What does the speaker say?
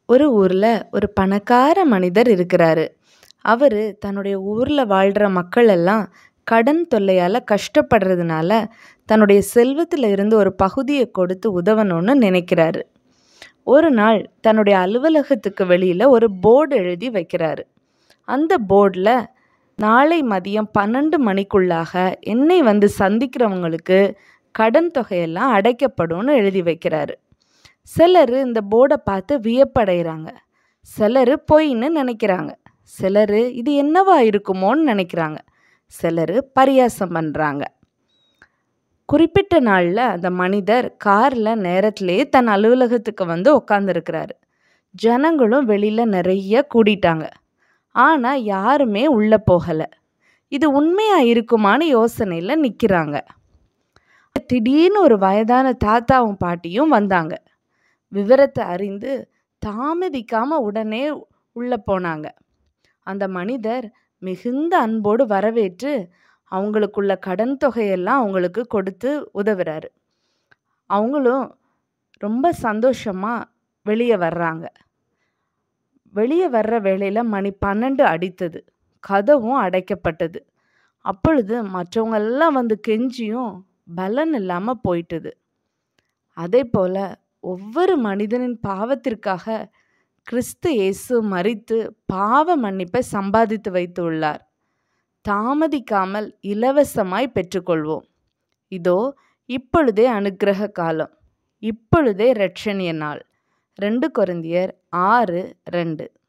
ஒரு ஊரில் ஒரு பணக்கார மனிதர் இருக்கிறாரு அவர் தன்னுடைய ஊரில் வாழ்கிற மக்கள் எல்லாம் கடன் தொல்லையால் கஷ்டப்படுறதுனால தன்னுடைய செல்வத்தில் இருந்து ஒரு பகுதியை கொடுத்து உதவணும்னு நினைக்கிறாரு ஒரு நாள் தன்னுடைய அலுவலகத்துக்கு வெளியில் ஒரு போர்டு எழுதி வைக்கிறாரு அந்த போர்டில் நாளை மதியம் பன்னெண்டு மணிக்குள்ளாக என்னை வந்து சந்திக்கிறவங்களுக்கு கடன் தொகையெல்லாம் அடைக்கப்படும்னு எழுதி வைக்கிறாரு சிலர் இந்த போர்டை பார்த்து வியப்படைகிறாங்க சிலர் பொய்ன்னு நினைக்கிறாங்க சிலர் இது என்னவா இருக்குமோன்னு நினைக்கிறாங்க சிலர் பரியாசம் பண்ணுறாங்க குறிப்பிட்ட நாளில் அந்த மனிதர் காரில் நேரத்திலே தன் அலுவலகத்துக்கு வந்து உட்காந்துருக்கிறாரு ஜனங்களும் வெளியில் நிறைய கூடிட்டாங்க ஆனால் யாருமே உள்ளே போகலை இது உண்மையாக இருக்குமான்னு யோசனையில் நிற்கிறாங்க திடீர்னு ஒரு வயதான தாத்தாவும் பாட்டியும் வந்தாங்க விவரத்தை அறிந்து தாமதிக்காமல் உடனே உள்ளே போனாங்க அந்த மனிதர் மிகுந்த அன்போடு வரவேற்று அவங்களுக்குள்ள கடன் தொகையெல்லாம் அவங்களுக்கு கொடுத்து உதவுறாரு அவங்களும் ரொம்ப சந்தோஷமாக வெளியே வர்றாங்க வெளியே வர்ற வேளையில் மணி பன்னெண்டு அடித்தது கதவும் அடைக்கப்பட்டது அப்பொழுது மற்றவங்க எல்லாம் வந்து கெஞ்சியும் பலன் இல்லாமல் போயிட்டுது அதே போல் ஒவ்வொரு மனிதனின் பாவத்திற்காக கிறிஸ்து இயேசு மறித்து பாவ மன்னிப்பை சம்பாதித்து வைத்துள்ளார் தாமதிக்காமல் இலவசமாய் பெற்றுக்கொள்வோம் இதோ இப்பொழுதே அனுக்கிரக காலம் இப்பொழுதே ரட்சணிய நாள் ரெண்டு கொரிந்தியர் ஆறு ரெண்டு